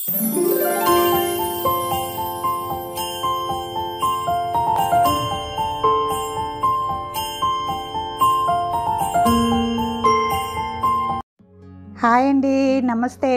hi అండి నమస్తే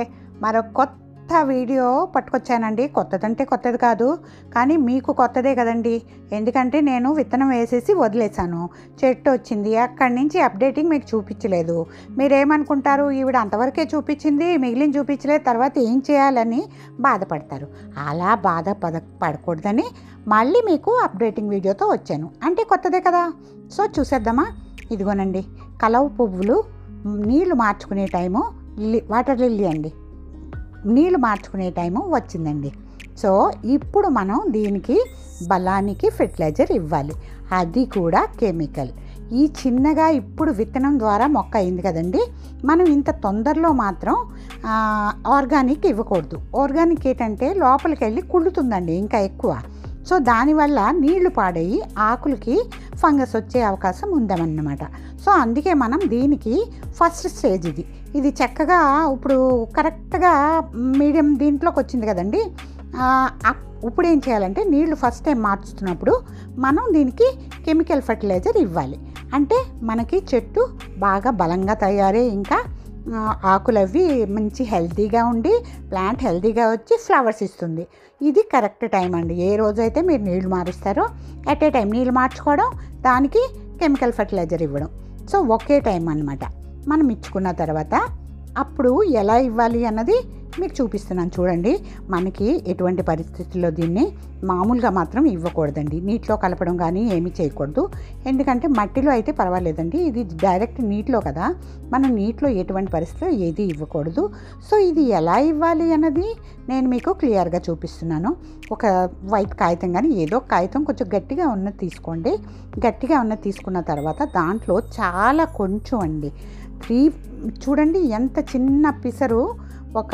మరో కొత్త వీడియో పట్టుకొచ్చానండి కొత్తదంటే కొత్తది కాదు కానీ మీకు కొత్తదే కదండి ఎందుకంటే నేను విత్తనం వేసేసి వదిలేశాను చెట్టు వచ్చింది అక్కడి నుంచి అప్డేటింగ్ మీకు చూపించలేదు మీరేమనుకుంటారు ఈవిడ అంతవరకే చూపించింది మిగిలిన చూపించలేదు తర్వాత ఏం చేయాలని బాధపడతారు అలా బాధ పద పడకూడదని మళ్ళీ మీకు అప్డేటింగ్ వీడియోతో వచ్చాను అంటే కొత్తదే కదా సో చూసేద్దామా ఇదిగోనండి కలవ పువ్వులు నీళ్లు మార్చుకునే టైము లి- వాటర్ లిల్లీ అండి నీళ్లు మార్చుకునే టైము వచ్చిందండి సో ఇప్పుడు మనం దీనికి బలానికి ఫెర్టిలైజర్ ఇవ్వాలి అది కూడా కెమికల్ ఈ చిన్నగా ఇప్పుడు విత్తనం ద్వారా మొక్క అయింది కదండి మనం ఇంత తొందరలో మాత్రం ఆ, ఆర్గానిక్ ఇవ్వకూడదు ఆర్గానిక్ ఏంటంటే లోపలికి వెళ్ళి కుళ్ళుతుందండి ఇంకా ఎక్కువ సో దానివల్ల నీళ్లు పాడయి ఆకులకి ఫంగస్ వచ్చే అవకాశం ఉందన్నమాట సో అందుకే మనం దీనికి ఫస్ట్ స్టేజ్ ఇది ఇది చక్కగా ఇప్పుడు కరెక్ట్గా మీడియం దీంట్లోకి వచ్చింది కదండి ఆ, అప్- ఇప్పుడు ఏం చేయాలంటే నీళ్లు ఫస్ట్ టైం మార్చుతున్నప్పుడు మనం దీనికి కెమికల్ ఫర్టిలైజర్ ఇవ్వాలి అంటే మనకి చెట్టు బాగా బలంగా తయారై ఇంకా ఆ, ఆకులు అవి మంచి హెల్తీగా ఉండి ప్లాంట్ హెల్తీగా వచ్చి ఫ్లవర్స్ ఇస్తుంది ఇది కరెక్ట్ టైం అండి ఏ రోజైతే మీరు నీళ్లు మారుస్తారో అట్ ఏ టైం నీళ్ళు మార్చుకోవడం దానికి కెమికల్ ఫర్టిలైజర్ ఇవ్వడం సో ఒకే టైం అన్నమాట మనం ఇచ్చుకున్న తర్వాత అప్పుడు ఎలా ఇవ్వాలి అన్నది మీకు చూపిస్తున్నాను చూడండి మనకి ఎటువంటి పరిస్థితుల్లో దీన్ని మామూలుగా మాత్రం ఇవ్వకూడదండి నీటిలో కలపడం కానీ ఏమీ చేయకూడదు ఎందుకంటే మట్టిలో అయితే పర్వాలేదండి ఇది డైరెక్ట్ నీటిలో కదా మనం నీటిలో ఎటువంటి పరిస్థితిలో ఏది ఇవ్వకూడదు సో ఇది ఎలా ఇవ్వాలి అన్నది నేను మీకు క్లియర్గా చూపిస్తున్నాను ఒక వైట్ కాగితం కానీ ఏదో ఒక కాగితం కొంచెం గట్టిగా ఉన్నది తీసుకోండి గట్టిగా ఉన్నది తీసుకున్న తర్వాత దాంట్లో చాలా కొంచెం అండి త్రీ చూడండి ఎంత చిన్న పిసరు ఒక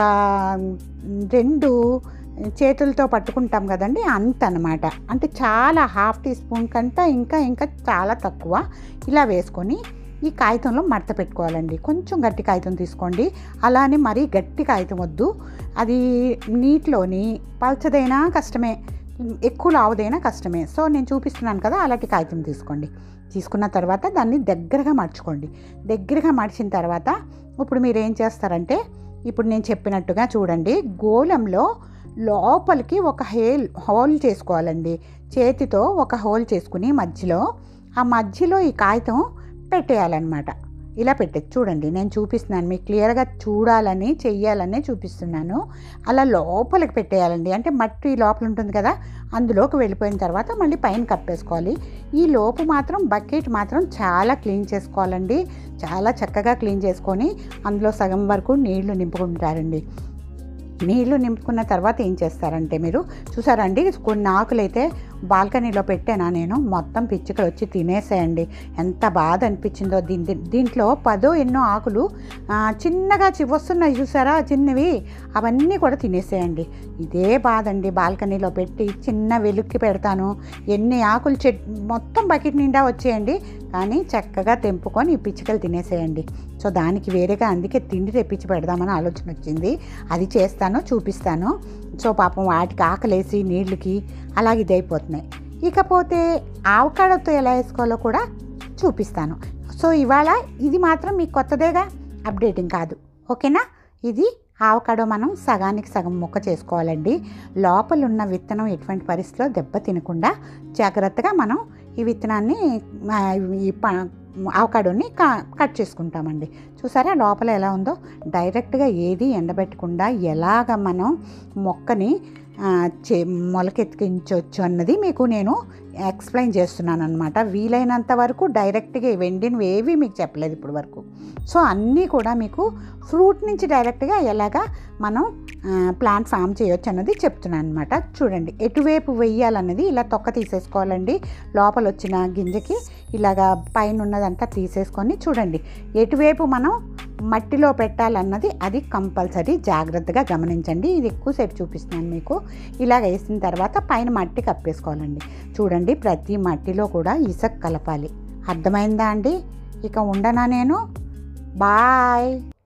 రెండు చేతులతో పట్టుకుంటాం కదండి అంత అనమాట అంటే చాలా హాఫ్ టీ స్పూన్ కంటే ఇంకా ఇంకా చాలా తక్కువ ఇలా వేసుకొని ఈ కాగితంలో మడత పెట్టుకోవాలండి కొంచెం గట్టి కాగితం తీసుకోండి అలానే మరీ గట్టి కాగితం వద్దు అది నీటిలోని పల్చదైనా కష్టమే ఎక్కువ లావుదైనా కష్టమే సో నేను చూపిస్తున్నాను కదా అలాంటి కాగితం తీసుకోండి తీసుకున్న తర్వాత దాన్ని దగ్గరగా మర్చుకోండి దగ్గరగా మడిచిన తర్వాత ఇప్పుడు మీరు ఏం చేస్తారంటే ఇప్పుడు నేను చెప్పినట్టుగా చూడండి గోళంలో లోపలికి ఒక హేల్ హోల్ చేసుకోవాలండి చేతితో ఒక హోల్ చేసుకుని మధ్యలో ఆ మధ్యలో ఈ కాగితం పెట్టేయాలన్నమాట ఇలా పెట్టే చూడండి నేను చూపిస్తున్నాను మీకు క్లియర్గా చూడాలని చెయ్యాలనే చూపిస్తున్నాను అలా లోపలికి పెట్టేయాలండి అంటే మట్టి లోపల ఉంటుంది కదా అందులోకి వెళ్ళిపోయిన తర్వాత మళ్ళీ పైన కప్పేసుకోవాలి ఈ లోపు మాత్రం బకెట్ మాత్రం చాలా క్లీన్ చేసుకోవాలండి చాలా చక్కగా క్లీన్ చేసుకొని అందులో సగం వరకు నీళ్లు నింపుకుంటారండి నీళ్లు నింపుకున్న తర్వాత ఏం చేస్తారంటే మీరు చూసారండి కొన్ని ఆకులు అయితే బాల్కనీలో పెట్టానా నేను మొత్తం పిచ్చుకలు వచ్చి తినేసాయండి ఎంత బాధ అనిపించిందో దీని దీంట్లో పదో ఎన్నో ఆకులు ఆ, చిన్నగా చి వస్తున్నాయి చూసారా చిన్నవి అవన్నీ కూడా తినేసేయండి ఇదే బాధ అండి బాల్కనీలో పెట్టి చిన్న వెలుక్కి పెడతాను ఎన్ని ఆకులు చెట్ మొత్తం బకెట్ నిండా వచ్చేయండి కానీ చక్కగా తెంపుకొని ఈ పిచ్చుకలు తినేసేయండి సో దానికి వేరేగా అందుకే తిండి తెప్పించి పెడదామని ఆలోచన వచ్చింది అది చేస్తాను చూపిస్తాను సో పాపం వాటికి ఆకలేసి నీళ్ళకి అలాగే ఇదైపోతున్నాయి ఇకపోతే ఆవకాడతో ఎలా వేసుకోవాలో కూడా చూపిస్తాను సో ఇవాళ ఇది మాత్రం మీకు కొత్తదేగా అప్డేటింగ్ కాదు ఓకేనా ఇది ఆవకాడో మనం సగానికి సగం ముక్క చేసుకోవాలండి లోపల ఉన్న విత్తనం ఎటువంటి పరిస్థితిలో దెబ్బ తినకుండా జాగ్రత్తగా మనం ఈ విత్తనాన్ని ఆ, ఈ ప అవకాడోని కా కట్ చేసుకుంటామండి చూసారా లోపల ఎలా ఉందో డైరెక్ట్గా ఏది ఎండబెట్టకుండా ఎలాగ మనం మొక్కని ఆ, చే మొలకెత్తికించవచ్చు అన్నది మీకు నేను ఎక్స్ప్లెయిన్ చేస్తున్నాను అనమాట వీలైనంత వరకు డైరెక్ట్గా వెండినవి ఏవి మీకు చెప్పలేదు ఇప్పుడు వరకు సో అన్నీ కూడా మీకు ఫ్రూట్ నుంచి డైరెక్ట్గా ఎలాగా మనం ప్లాంట్ ఫామ్ చేయొచ్చు అన్నది చెప్తున్నాను అనమాట చూడండి ఎటువైపు వెయ్యాలన్నది ఇలా తొక్క తీసేసుకోవాలండి లోపల వచ్చిన గింజకి ఇలాగా పైన ఉన్నదంతా తీసేసుకొని చూడండి ఎటువైపు మనం మట్టిలో పెట్టాలన్నది అది కంపల్సరీ జాగ్రత్తగా గమనించండి ఇది ఎక్కువసేపు చూపిస్తున్నాను మీకు ఇలాగ వేసిన తర్వాత పైన మట్టి కప్పేసుకోవాలండి చూడండి ప్రతి మట్టిలో కూడా ఇసుక కలపాలి అర్థమైందా అండి ఇక ఉండనా నేను బాయ్